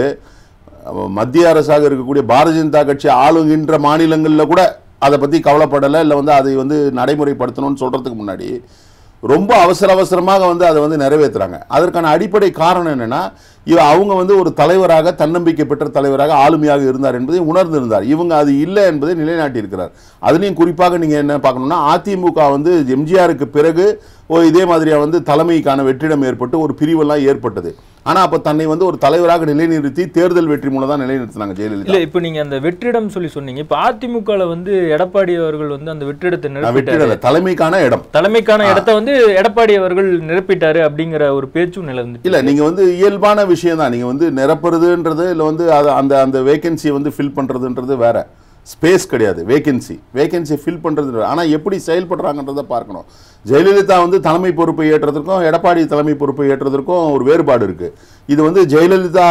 அவ- மத்திய அரசாக இருக்கக்கூடிய பாரதிய ஜனதா கட்சி ஆளுகின்ற மாநிலங்களில் கூட அதை பற்றி கவலைப்படலை இல்லை வந்து அதை வந்து நடைமுறைப்படுத்தணும்னு சொல்கிறதுக்கு முன்னாடி ரொம்ப அவசர அவசரமாக வந்து அதை வந்து நிறைவேற்றுறாங்க அதற்கான அடிப்படை காரணம் என்னன்னா இவ அவங்க வந்து ஒரு தலைவராக தன்னம்பிக்கை பெற்ற தலைவராக ஆளுமையாக இருந்தார் என்பதை உணர்ந்திருந்தார் இவங்க அது இல்லை என்பதை நிலைநாட்டியிருக்கிறார் அதுலேயும் குறிப்பாக நீங்கள் என்ன பார்க்கணும்னா அதிமுக வந்து எம்ஜிஆருக்கு பிறகு ஓ இதே மாதிரியா வந்து தலைமைக்கான வெற்றிடம் ஏற்பட்டு ஒரு பிரிவெல்லாம் ஏற்பட்டது ஆனால் அப்போ தன்னை வந்து ஒரு தலைவராக நிலைநிறுத்தி தேர்தல் வெற்றி மூலம் தான் நிலைநிறுத்தினாங்க ஜெயலலிதா இல்ல இப்போ நீங்க அந்த வெற்றிடம் சொல்லி சொன்னீங்க இப்போ அதிமுகல வந்து எடப்பாடி அவர்கள் வந்து அந்த வெற்றிடத்தை நான் நிரப்பிட்டாரு வெற்றிடம் தலைமைக்கான இடம் தலைமைக்கான இடத்த வந்து எடப்பாடி அவர்கள் நிரப்பிட்டாரு அப்படிங்கிற ஒரு பேச்சும் நிலந்து இல்ல நீங்க வந்து இயல்பான விஷயம் தான் நீங்க வந்து நிரப்புறதுன்றது இல்ல வந்து அது அந்த அந்த வேகன்சியை வந்து ஃபில் பண்றதுன்றது வேற ஸ்பேஸ் கிடையாது வேகன்சி வேகன்சி ஃபில் பண்றது வேற. ஆனா எப்படி செயல்படுறாங்கன்றதை பார்க்கணும் ஜெயலலிதா வந்து தலைமை பொறுப்பை ஏற்றதற்கும் எடப்பாடி தலைமை பொறுப்பை ஏற்றதற்கும் ஒரு வேறுபாடு இருக்கு இது வந்து ஜெயலலிதா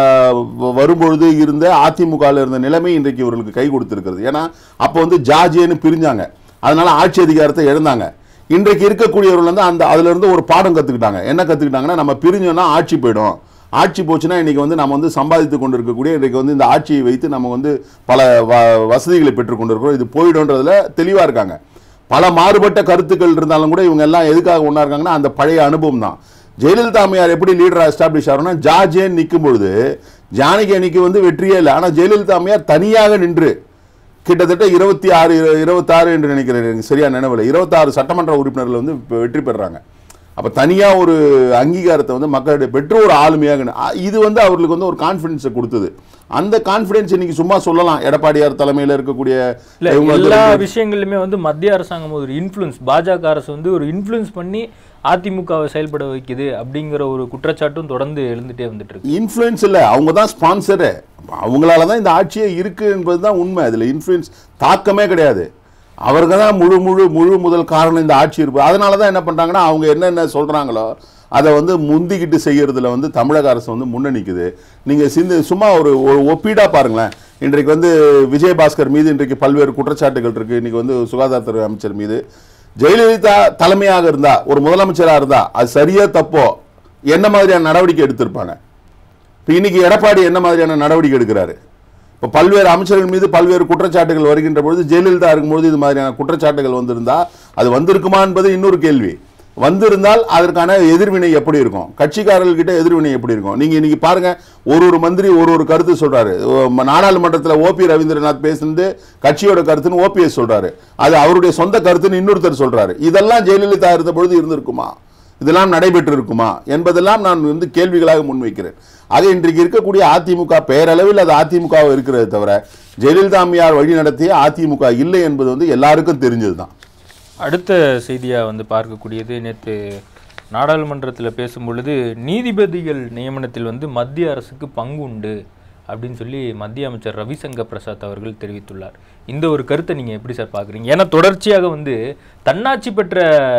வ- வரும்பொழுது இருந்த அதிமுகவில் இருந்த நிலைமை இன்றைக்கு இவர்களுக்கு கை கொடுத்திருக்கிறது ஏன்னா அப்போ வந்து ஜார்ஜியன்னு பிரிஞ்சாங்க அதனால ஆட்சி அதிகாரத்தை இழந்தாங்க இன்றைக்கு இருக்கக்கூடியவர்கள் வந்து அந்த அதுல இருந்து ஒரு பாடம் கத்துக்கிட்டாங்க என்ன கத்துக்கிட்டாங்கன்னா நம்ம பிரிஞ்சோம்னா ஆட்சி போயிடும் ஆட்சி போச்சுன்னா இன்னைக்கு வந்து நம்ம வந்து சம்பாதித்து கொண்டு இருக்கக்கூடிய இன்றைக்கு வந்து இந்த ஆட்சியை வைத்து நம்ம வந்து பல வ- வசதிகளை பெற்றுக் கொண்டிருக்கிறோம் இது போயிடும்ன்றதுல தெளிவா இருக்காங்க பல மாறுபட்ட கருத்துக்கள் இருந்தாலும் கூட இவங்க எல்லாம் எதுக்காக ஒன்றா இருக்காங்கன்னா அந்த பழைய அனுபவம் தான் ஜெயலலிதா அம்மையார் எப்படி லீடரா எஸ்டாப்ளிஷ் ஆகிறோம்னா ஜார்ஜேன் நிற்கும் பொழுது ஜானகி அன்னைக்கு வந்து வெற்றியே இல்லை ஆனால் ஜெயலலிதா அம்மையார் தனியாக நின்று கிட்டத்தட்ட இருபத்தி ஆறு இருபத்தாறு என்று நினைக்கிறேன் எனக்கு சரியா நினைவில் இருபத்தாறு சட்டமன்ற உறுப்பினர்கள் வந்து இப்போ வெற்றி பெறுறாங்க அப்போ தனியாக ஒரு அங்கீகாரத்தை வந்து மக்களுடைய பெற்று ஒரு ஆளுமையாக நி- அ- இது வந்து அவர்களுக்கு வந்து ஒரு கான்ஃபிடென்ஸை கொடுத்தது அந்த கான்ஃபிடென்ஸ் இன்னைக்கு சும்மா சொல்லலாம் எடப்பாடியார் தலைமையில் இருக்கக்கூடிய இல்ல இவங்க வந்து எல்லா விஷயங்கள்லயுமே வந்து மத்திய அரசாங்கம் ஒரு இன்ஃப்ளூயன்ஸ் பாஜக அரசு வந்து ஒரு இன்ஃப்ளூயன்ஸ் பண்ணி அதிமுகவை செயல்பட வைக்குது அப்படிங்கிற ஒரு குற்றச்சாட்டும் தொடர்ந்து எழுந்துட்டே வந்துட்டு இருக்கு இன்ஃப்ளூயன்ஸ் இல்லை அவங்க தான் ஸ்பான்சரு அவங்களால தான் இந்த ஆட்சியே இருக்கு என்பது தான் உண்மை அதில் இன்ஃப்ளூயன்ஸ் தாக்கமே கிடையாது அவர்கள் தான் முழு முழு முழு முதல் காரணம் இந்த ஆட்சி இருப்பு அதனால தான் என்ன பண்ணுறாங்கன்னா அவங்க என்னென்ன சொல்கிறாங்களோ அதை வந்து முந்திக்கிட்டு செய்யறதுல வந்து தமிழக அரசு வந்து முன்னணிக்குது நீங்கள் சிந்து சும்மா ஒரு ஒரு ஒப்பீடாக பாருங்களேன் இன்றைக்கு வந்து விஜயபாஸ்கர் மீது இன்றைக்கு பல்வேறு குற்றச்சாட்டுகள் இருக்குது இன்றைக்கி வந்து சுகாதாரத்துறை அமைச்சர் மீது ஜெயலலிதா தலைமையாக இருந்தா ஒரு முதலமைச்சராக இருந்தா அது சரியா தப்போ என்ன மாதிரியான நடவடிக்கை எடுத்திருப்பாங்க இப்போ இன்னைக்கு எடப்பாடி என்ன மாதிரியான நடவடிக்கை எடுக்கிறாரு இப்போ பல்வேறு அமைச்சர்கள் மீது பல்வேறு குற்றச்சாட்டுகள் வருகின்ற பொழுது ஜெயலலிதா இருக்கும்பொழுது இது மாதிரியான குற்றச்சாட்டுகள் வந்திருந்தா அது வந்திருக்குமா என்பது இன்னொரு கேள்வி வந்திருந்தால் அதற்கான எதிர்வினை எப்படி இருக்கும் கட்சிக்காரர்கள்கிட்ட எதிர்வினை எப்படி இருக்கும் நீங்க இன்னைக்கு பாருங்க ஒரு ஒரு மந்திரி ஒரு ஒரு கருத்து சொல்றாரு ஓ, ம- நாடாளுமன்றத்தில் ஓபி ரவீந்திரநாத் பேசுனது கட்சியோட கருத்துன்னு ஓபிஎஸ் சொல்றாரு அது அவருடைய சொந்த கருத்துன்னு இன்னொருத்தர் சொல்றாரு இதெல்லாம் ஜெயலலிதா இருந்த பொழுது இருந்திருக்குமா இதெல்லாம் நடைபெற்று இருக்குமா என்பதெல்லாம் நான் வந்து கேள்விகளாக முன்வைக்கிறேன் ஆக இன்றைக்கு இருக்கக்கூடிய அதிமுக பெயரளவில் அது அதிமுக இருக்கிறது தவிர ஜெயலலிதா அம்மையார் வழி நடத்திய அதிமுக இல்லை என்பது வந்து எல்லாருக்கும் தெரிஞ்சது தான் அடுத்த செய்தியா வந்து பார்க்கக்கூடியது நேற்று நாடாளுமன்றத்தில் பேசும் பொழுது நீதிபதிகள் நியமனத்தில் வந்து மத்திய அரசுக்கு பங்கு உண்டு அப்படின்னு சொல்லி மத்திய அமைச்சர் ரவிசங்கர் பிரசாத் அவர்கள் தெரிவித்துள்ளார் இந்த ஒரு கருத்தை நீங்க எப்படி சார் பார்க்குறீங்க ஏன்னா தொடர்ச்சியாக வந்து தன்னாட்சி பெற்ற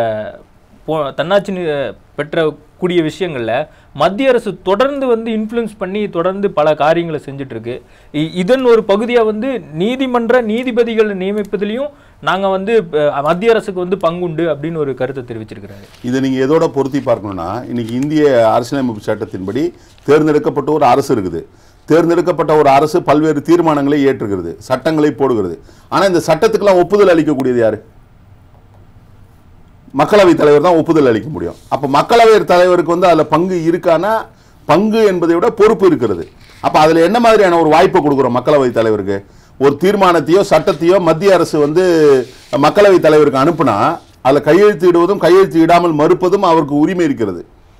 போ தன்னாட்சி நி- பெற்ற கூடிய விஷயங்கள்ல மத்திய அரசு தொடர்ந்து வந்து இன்ஃப்ளூயன்ஸ் பண்ணி தொடர்ந்து பல காரியங்களை செஞ்சுட்டு இருக்கு இ- இதன் ஒரு பகுதியா வந்து நீதிமன்ற நீதிபதிகளை நியமிப்பதிலையும் நாங்க வந்து அஹ், மத்திய அரசுக்கு வந்து பங்குண்டு அப்படின்னு ஒரு கருத்தை தெரிவிச்சிருக்கிறாரு இதை நீங்க எதோட பொருத்தி பார்க்கணும்னா இன்னைக்கு இந்திய அரசியலமைப்பு சட்டத்தின்படி தேர்ந்தெடுக்கப்பட்ட ஒரு அரசு இருக்குது தேர்ந்தெடுக்கப்பட்ட ஒரு அரசு பல்வேறு தீர்மானங்களை ஏற்றுகிறது சட்டங்களை போடுகிறது ஆனா இந்த சட்டத்துக்கெல்லாம் ஒப்புதல் அளிக்கக்கூடியது யாரு மக்களவைத் தலைவர் தான் ஒப்புதல் அளிக்க முடியும் அப்போ மக்களவைத் தலைவருக்கு வந்து அதில் பங்கு இருக்கானா பங்கு என்பதை விட பொறுப்பு இருக்கிறது அப்போ அதில் என்ன மாதிரியான ஒரு வாய்ப்பை கொடுக்குறோம் மக்களவைத் தலைவருக்கு ஒரு தீர்மானத்தையோ சட்டத்தையோ மத்திய அரசு வந்து மக்களவைத் தலைவருக்கு அனுப்புனா அதில் கையெழுத்து இடுவதும் கையெழுத்து இடாமல் மறுப்பதும் அவருக்கு உரிமை இருக்கிறது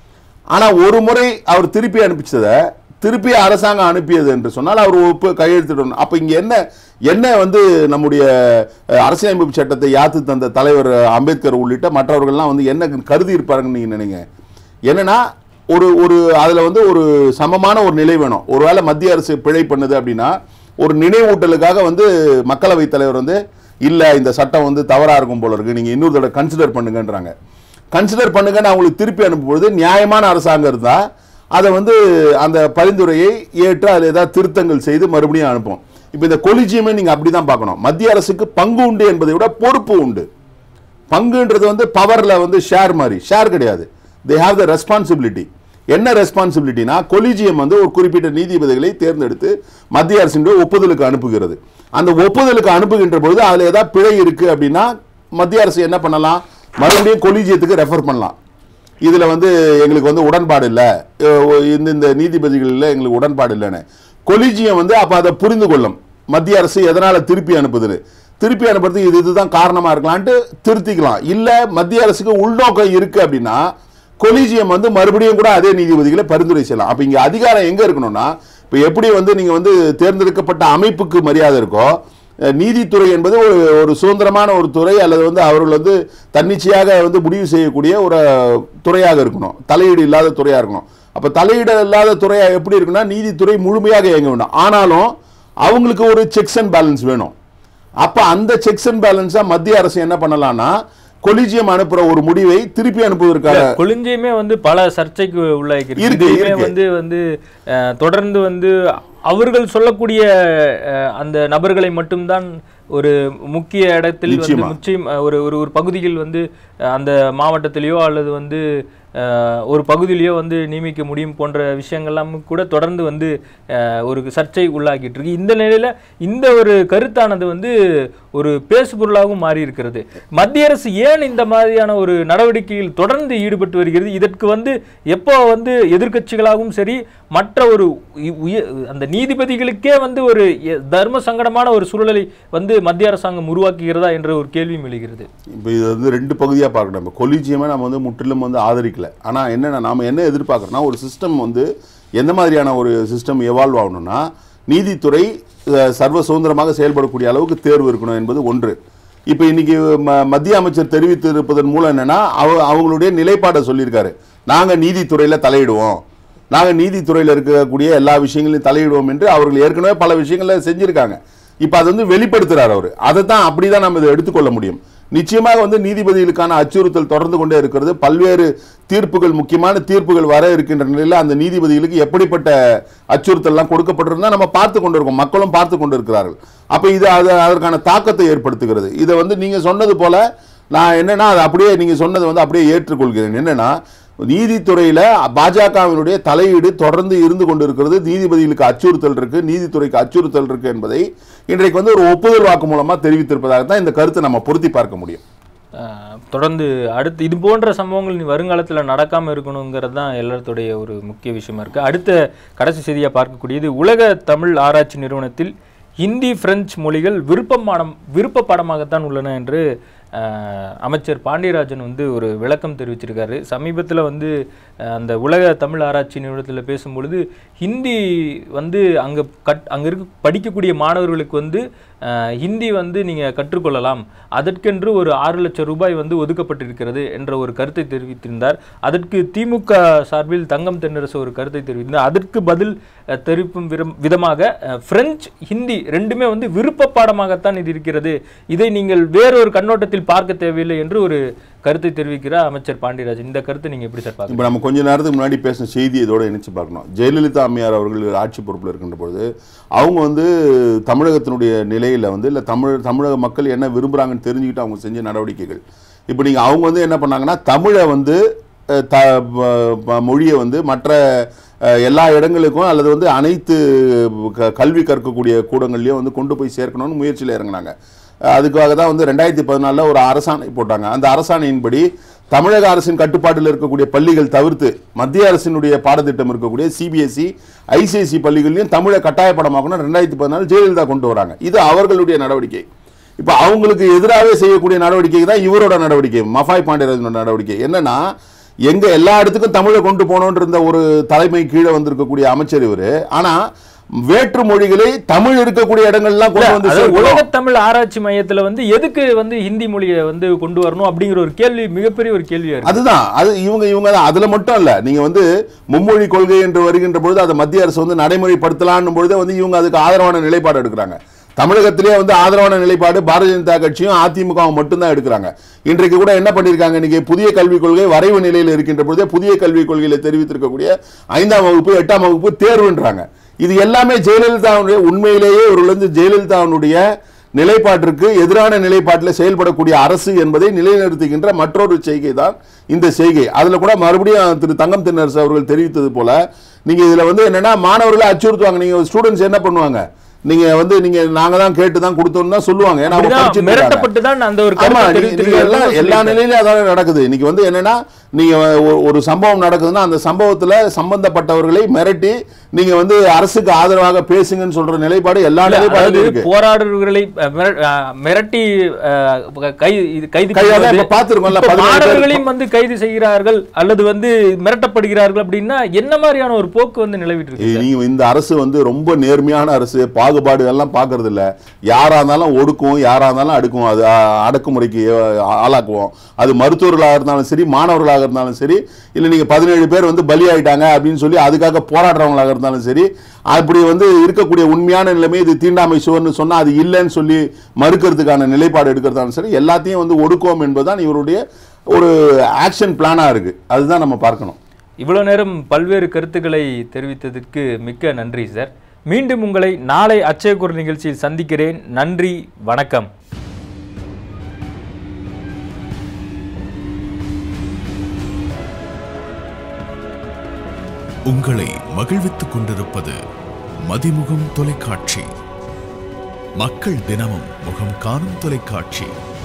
ஆனா ஒரு முறை அவர் திருப்பி அனுப்பிச்சதை திருப்பி அரசாங்கம் அனுப்பியது என்று சொன்னால் அவர் ஒப்பு கையெழுத்திடணும் அப்ப இங்க என்ன என்ன வந்து நம்முடைய அஹ், அரசியலமைப்பு சட்டத்தை யாத்து தந்த தலைவர் அம்பேத்கர் உள்ளிட்ட மற்றவர்கள்லாம் வந்து என்ன கருதி இருப்பாருன்னு நீங்க நினைங்க என்னன்னா ஒரு ஒரு அதுல வந்து ஒரு சமமான ஒரு நிலை வேணும் ஒருவேளை மத்திய அரசு பிழை பண்ணுது அப்படின்னா ஒரு நினைவூட்டலுக்காக வந்து மக்களவைத் தலைவர் வந்து இல்ல இந்த சட்டம் வந்து தவறா இருக்கும் போல இருக்கு நீங்க இன்னொரு தடவை கன்சிடர் பண்ணுங்கன்றாங்க கன்சிடர் பண்ணுங்கன்னு அவங்களுக்கு திருப்பி அனுப்பும்பொழுது நியாயமான அரசாங்கம் இருந்தா அதை வந்து அந்த பரிந்துரையை ஏற்று அதில் ஏதாவது திருத்தங்கள் செய்து மறுபடியும் அனுப்பும் இப்போ இந்த கொலிஜியமே நீங்க அப்படிதான் பார்க்கணும் மத்திய அரசுக்கு பங்கு உண்டு என்பதை விட பொறுப்பு உண்டு பங்குன்றது வந்து பவர்ல வந்து ஷேர் மாதிரி ஷேர் கிடையாது தே ஹாவ் த ரெஸ்பான்சிபிலிட்டி என்ன ரெஸ்பான்சிபிலிட்டினா கொலிஜியம் வந்து ஒரு குறிப்பிட்ட நீதிபதிகளை தேர்ந்தெடுத்து மத்திய அரசின் ஒப்புதலுக்கு அனுப்புகிறது அந்த ஒப்புதலுக்கு அனுப்புகின்ற பொழுது அதுல ஏதாவது பிழை இருக்கு அப்படின்னா மத்திய அரசு என்ன பண்ணலாம் மறுபடியும் கொலிஜியத்துக்கு ரெஃபர் பண்ணலாம் இதுல வந்து எங்களுக்கு வந்து உடன்பாடு இல்லை இந்த இந்த நீதிபதிகளில் எங்களுக்கு உடன்பாடு இல்லைன்னு கொலிஜியம் வந்து அப்ப அதை புரிந்து கொள்ளும் மத்திய அரசு எதனால திருப்பி அனுப்புதுன்னு திருப்பி அனுப்புறதுக்கு இது இதுதான் காரணமா இருக்கலான்ட்டு திருத்திக்கலாம் இல்ல மத்திய அரசுக்கு உள்நோக்கம் இருக்கு அப்படின்னா கொலிஜியம் வந்து மறுபடியும் கூட அதே நீதிபதிகளை பரிந்துரை செய்யலாம் அப்ப இங்க அதிகாரம் எங்க இருக்கணும்னா இப்ப எப்படி வந்து நீங்க வந்து தேர்ந்தெடுக்கப்பட்ட அமைப்புக்கு மரியாதை இருக்கோ அஹ் நீதித்துறை என்பது ஒரு ஒரு சுதந்திரமான ஒரு துறை அல்லது வந்து அவர்கள் வந்து தன்னிச்சையாக வந்து முடிவு செய்யக்கூடிய ஒரு துறையாக இருக்கணும் தலையீடு இல்லாத துறையாக இருக்கணும் அப்போ தலையீடு இல்லாத துறையாக எப்படி இருக்குன்னா நீதித்துறை முழுமையாக இயங்க வேண்டும் ஆனாலும் அவங்களுக்கு ஒரு செக்ஸ் அண்ட் பேலன்ஸ் வேணும் அப்போ அந்த செக்ஸ் அண்ட் பேலன்ஸாக மத்திய அரசு என்ன பண்ணலாம்னா கொலிஜியம் அனுப்புற ஒரு முடிவை திருப்பி அனுப்புவதற்காக கொலிஞ்சியமே வந்து பல சர்ச்சைக்கு உள்ளாகிருக்கு இருக்கு, இதுவுமே இருக்கு. வந்து வந்து அஹ், தொடர்ந்து வந்து அவர்கள் சொல்லக்கூடிய அஹ், அந்த நபர்களை மட்டும்தான் ஒரு முக்கிய இடத்தில் வந்து நிச்சயமா. முக்கியம் அஹ், ஒரு ஒரு ஒரு பகுதியில் வந்து அஹ், அந்த மாவட்டத்திலேயோ அல்லது வந்து அஹ், ஒரு பகுதியிலேயோ வந்து நியமிக்க முடியும் போன்ற விஷயங்கள்லாம் கூட தொடர்ந்து வந்து அஹ், ஒரு சர்ச்சை உள்ளாக்கிட்டு இருக்கு இந்த நிலையில இந்த ஒரு கருத்தானது வந்து ஒரு பேசுபொருளாகவும் மாறி இருக்கிறது மத்திய அரசு ஏன் இந்த மாதிரியான ஒரு நடவடிக்கையில் தொடர்ந்து ஈடுபட்டு வருகிறது இதற்கு வந்து எப்போ வந்து எதிர்க்கட்சிகளாகவும் சரி மற்ற ஒரு உய- உய- அந்த நீதிபதிகளுக்கே வந்து ஒரு எ- தர்ம சங்கடமான ஒரு சூழலை வந்து மத்திய அரசாங்கம் உருவாக்குகிறதா என்ற ஒரு கேள்வியும் எழுகிறது இப்போ இது வந்து ரெண்டு பகுதியாக பார்க்கணும் இப்போ கொலிஜியமே நம்ம வந்து முற்றிலும் வந்து ஆதரிக்கல ஆனால் என்னென்ன நாம என்ன எதிர்பார்க்குறோம்னா ஒரு சிஸ்டம் வந்து எந்த மாதிரியான ஒரு சிஸ்டம் எவால்வ் ஆகணும்னா நீதித்துறை அஹ், சர்வ சுதந்திரமாக செயல்படக்கூடிய அளவுக்கு தேர்வு இருக்கணும் என்பது ஒன்று இப்போ இன்னைக்கு ம- மத்திய அமைச்சர் தெரிவித்திருப்பதன் மூலம் என்னன்னா அவ அவங்களுடைய நிலைப்பாடை சொல்லியிருக்காரு நாங்கள் நீதித்துறையில் தலையிடுவோம் நாங்கள் நீதித்துறையில் இருக்கக்கூடிய எல்லா விஷயங்களையும் தலையிடுவோம் என்று அவர்கள் ஏற்கனவே பல விஷயங்களை செஞ்சிருக்காங்க இப்போ அது வந்து வெளிப்படுத்துறாரு அவர் அதை தான் அப்படி தான் நம்ம இதை எடுத்துக்கொள்ள முடியும் நிச்சயமாக வந்து நீதிபதிகளுக்கான அச்சுறுத்தல் தொடர்ந்து கொண்டே இருக்கிறது பல்வேறு தீர்ப்புகள் முக்கியமான தீர்ப்புகள் வர இருக்கின்ற நிலையில் அந்த நீதிபதிகளுக்கு எப்படிப்பட்ட அச்சுறுத்தல்லாம் கொடுக்கப்பட்டிருந்தா நம்ம பார்த்து கொண்டிருக்கோம் மக்களும் பார்த்து கொண்டிருக்கிறார்கள் அப்போ இது அது அதற்கான தாக்கத்தை ஏற்படுத்துகிறது இதை வந்து நீங்க சொன்னது போல நான் என்னன்னா அது அப்படியே நீங்க சொன்னதை வந்து அப்படியே ஏற்றுக்கொள்கிறேன் என்னன்னா நீதித்துறையில பாஜகவினுடைய தலையீடு தொடர்ந்து இருந்து கொண்டிருக்கிறது நீதிபதிகளுக்கு அச்சுறுத்தல் இருக்கு நீதித்துறைக்கு அச்சுறுத்தல் இருக்கு என்பதை இன்றைக்கு வந்து ஒரு ஒப்புதல் வாக்கு மூலமா தெரிவித்திருப்பதாக தான் இந்த கருத்தை நம்ம பொருத்தி பார்க்க முடியும் அஹ், தொடர்ந்து அடுத்து இது போன்ற சம்பவங்கள் இனி வருங்காலத்தில் நடக்காமல் இருக்கணுங்கிறது தான் எல்லாத்துடைய ஒரு முக்கிய விஷயமா இருக்கு அடுத்த கடைசி செய்தியாக பார்க்கக்கூடியது உலக தமிழ் ஆராய்ச்சி நிறுவனத்தில் ஹிந்தி பிரெஞ்சு மொழிகள் விருப்பமான விருப்ப பாடமாகத்தான் உள்ளன என்று அஹ், அமைச்சர் பாண்டியராஜன் வந்து ஒரு விளக்கம் தெரிவிச்சிருக்காரு சமீபத்தில் வந்து அஹ், அந்த உலக தமிழ் ஆராய்ச்சி நிறுவனத்தில் பேசும்பொழுது ஹிந்தி வந்து அங்கே கட் அங்கே இருக்க படிக்கக்கூடிய மாணவர்களுக்கு வந்து அஹ், ஹிந்தி வந்து நீங்கள் கற்றுக்கொள்ளலாம் அதற்கென்று ஒரு ஆறு லட்சம் ரூபாய் வந்து ஒதுக்கப்பட்டிருக்கிறது என்ற ஒரு கருத்தை தெரிவித்திருந்தார் அதற்கு திமுக சார்பில் தங்கம் தென்னரசு ஒரு கருத்தை தெரிவித்திருந்தார் அதற்கு பதில் அஹ், தெரிவிக்கும் விரம்- விதமாக அஹ், பிரெஞ்சு ஹிந்தி ரெண்டுமே வந்து விருப்ப பாடமாகத்தான் இது இருக்கிறது இதை நீங்கள் வேறொரு கண்ணோட்டத்தில் பார்க்க தேவையில்லை என்று ஒரு கருத்தை தெரிவிக்கிறார் அமைச்சர் பாண்டியராஜன் இந்த கருத்தை நீங்க எப்படி சார் பார்க்க இப்போ நம்ம கொஞ்ச நேரத்துக்கு முன்னாடி பேசின செய்தி இதோட இணைச்சு பார்க்கணும் ஜெயலலிதா அம்மையார் அவர்கள் ஆட்சி பொறுப்பில் இருக்கின்ற பொழுது அவங்க வந்து தமிழகத்தினுடைய நிலையில் வந்து இல்லை தமிழ் தமிழக மக்கள் என்ன விரும்புகிறாங்கன்னு தெரிஞ்சுக்கிட்டு அவங்க செஞ்ச நடவடிக்கைகள் இப்போ நீங்கள் அவங்க வந்து என்ன பண்ணாங்கன்னா தமிழை வந்து அஹ், த ப- ப- மொழியை வந்து மற்ற அஹ், எல்லா இடங்களுக்கும் அல்லது வந்து அனைத்து க- கல்வி கற்கக்கூடிய கூடங்கள்லையும் வந்து கொண்டு போய் சேர்க்கணும்னு முயற்சியில் இறங்குனாங்க அஹ், அதுக்காக தான் வந்து ரெண்டாயிரத்தி பதினாலில் ஒரு அரசாணை போட்டாங்க அந்த அரசாணையின்படி தமிழக அரசின் கட்டுப்பாட்டில் இருக்கக்கூடிய பள்ளிகள் தவிர்த்து மத்திய அரசினுடைய பாடத்திட்டம் இருக்கக்கூடிய சிபிஎஸ்இ ஐசிஐசி பள்ளிகள்லையும் தமிழை கட்டாயப்படமாக்கணும் ரெண்டாயிரத்தி பதினாலு ஜெயலலிதா கொண்டு வராங்க இது அவர்களுடைய நடவடிக்கை இப்போ அவங்களுக்கு எதிராகவே செய்யக்கூடிய நடவடிக்கை தான் இவரோட நடவடிக்கை மஃபாய் பாண்டியராஜனோட நடவடிக்கை என்னன்னா எங்க எல்லா இடத்துக்கும் தமிழை கொண்டு போகணுன்ற இருந்த ஒரு தலைமை கீழே வந்திருக்கக்கூடிய அமைச்சர் இவரு ஆனா வேற்று மொழிகளை தமிழ் இருக்கக்கூடிய இடங்கள்லாம் கொண்டு வந்து அதாவது சேர்க்கணும். உலக தமிழ் ஆராய்ச்சி மையத்துல வந்து எதுக்கு வந்து ஹிந்தி மொழியை வந்து கொண்டு வரணும் அப்படிங்கிற ஒரு கேள்வி மிகப்பெரிய ஒரு கேள்வியா இருக்கு அதுதான் அது இவங்க இவங்க தான் அதுல மட்டும் இல்ல நீங்க வந்து மும்மொழி கொள்கை என்று வருகின்ற பொழுது அதை மத்திய அரசு வந்து நடைமுறைப்படுத்தலாம்னு பொழுதே வந்து இவங்க அதுக்கு ஆதரவான நிலைப்பாடு எடுக்கிறாங்க தமிழகத்திலே வந்து ஆதரவான நிலைப்பாடு பாரதிய ஜனதா கட்சியும் அதிமுகவும் மட்டும்தான் எடுக்கிறாங்க இன்றைக்கு கூட என்ன பண்ணியிருக்காங்க இன்னைக்கு புதிய கல்விக் கொள்கை வரைவு நிலையில் இருக்கின்ற பொழுதே புதிய கல்விக் கொள்கையில தெரிவித்திருக்கக்கூடிய ஐந்தாம் வகுப்பு எட்டாம் வகுப்பு தேர்வுன்றாங்க இது எல்லாமே ஜெயலலிதாவுடைய உண்மையிலேயே ஒரு வந்து ஜெயலலிதாவுடைய நிலைப்பாட்டிற்கு எதிரான நிலைப்பாட்டில் செயல்படக்கூடிய அரசு என்பதை நிலைநிறுத்துகின்ற மற்றொரு செய்கை தான் இந்த செய்கை அதுல கூட மறுபடியும் திரு தங்கம் தென்னரசு அவர்கள் தெரிவித்தது போல நீங்க இதுல வந்து என்னன்னா மாணவர்களை அச்சுறுத்துவாங்க நீங்க ஸ்டூடெண்ட்ஸ் என்ன பண்ணுவாங்க நீங்க வந்து நீங்க நாங்க தான் கேட்டு தான் கொடுத்தோம்னு தான் சொல்லுவாங்க ஏன்னா அவங்க அப்படிதான் படிச்சிட்டு இருக்காங்க. மிரட்டப்பட்டு தான் அந்த ஒரு ஆமா கருத்தை நீங்க- நீங்க எல்லா தெரிவித்திருக்காருன்னு எல்லா சொல்லியிருக்காரு. நிலையிலும் அதான் நடக்குது இன்னைக்கு வந்து என்னன்னா நீங்க ஒ- ஒரு சம்பவம் நடக்குதுன்னா அந்த சம்பவத்துல சம்பந்தப்பட்டவர்களை மிரட்டி நீங்க வந்து அரசுக்கு ஆதரவாக பேசுங்கன்னு சொல்ற நிலைப்பாடு எல்லா இல்ல, அதாவது நிலைப்பாடுகளும் இருக்கு போராடுறவர்களை அஹ், மிர- அஹ், மிரட்டி அஹ், கை இது கைது கையால பண்ணுவது. இப்ப பார்த்திருக்கோம்ல, இப்ப 17 பேர் மாணவர்களையும் வந்து கைது செய்கிறார்கள் அல்லது வந்து மிரட்டப்படுகிறார்கள் அப்படின்னா என்ன மாதிரியான ஒரு போக்கு வந்து நிலவிட்டு இருக்கு ஏய், நீங்க இந்த அரசு வந்து ரொம்ப நேர்மையான அரசு பாகுபாடு எல்லாம் பாக்குறது இல்ல யாரா இருந்தாலும் ஒடுக்கும் யாரா இருந்தாலும் அடுக்கும் அது ஆ, அடக்குமுறைக்கு ஆ- ஆளாக்குவோம் அது மருத்துவர்களாக இருந்தாலும் சரி மாணவர்களாக இருந்தாலும் சரி இல்ல நீங்க பதினேழு பேர் வந்து பலியாயிட்டாங்க அப்படின்னு சொல்லி அதுக்காக போராடுறவங்களாக இருந்தாலும் சரி அப்படி வந்து இருக்கக்கூடிய உண்மையான நிலைமை இது தீண்டாமை சுவர்னு சொன்னா அது இல்லைன்னு சொல்லி மறுக்கிறதுக்கான நிலைப்பாடு எடுக்கிறதாலும் சரி எல்லாத்தையும் வந்து ஒடுக்குவோம் என்பதுதான் இவருடைய ஒரு ஆக்ஷன் பிளானா இருக்கு அதுதான் நம்ம பார்க்கணும் இவ்வளவு நேரம் பல்வேறு கருத்துக்களை தெரிவித்ததற்கு மிக்க நன்றி சார் மீண்டும் உங்களை நாளை அச்சயக்குறு நிகழ்ச்சியில் சந்திக்கிறேன் நன்றி வணக்கம் உங்களை மகிழ்வித்துக் கொண்டிருப்பது மதிமுகம் தொலைக்காட்சி மக்கள் தினமும் முகம் காணும் தொலைக்காட்சி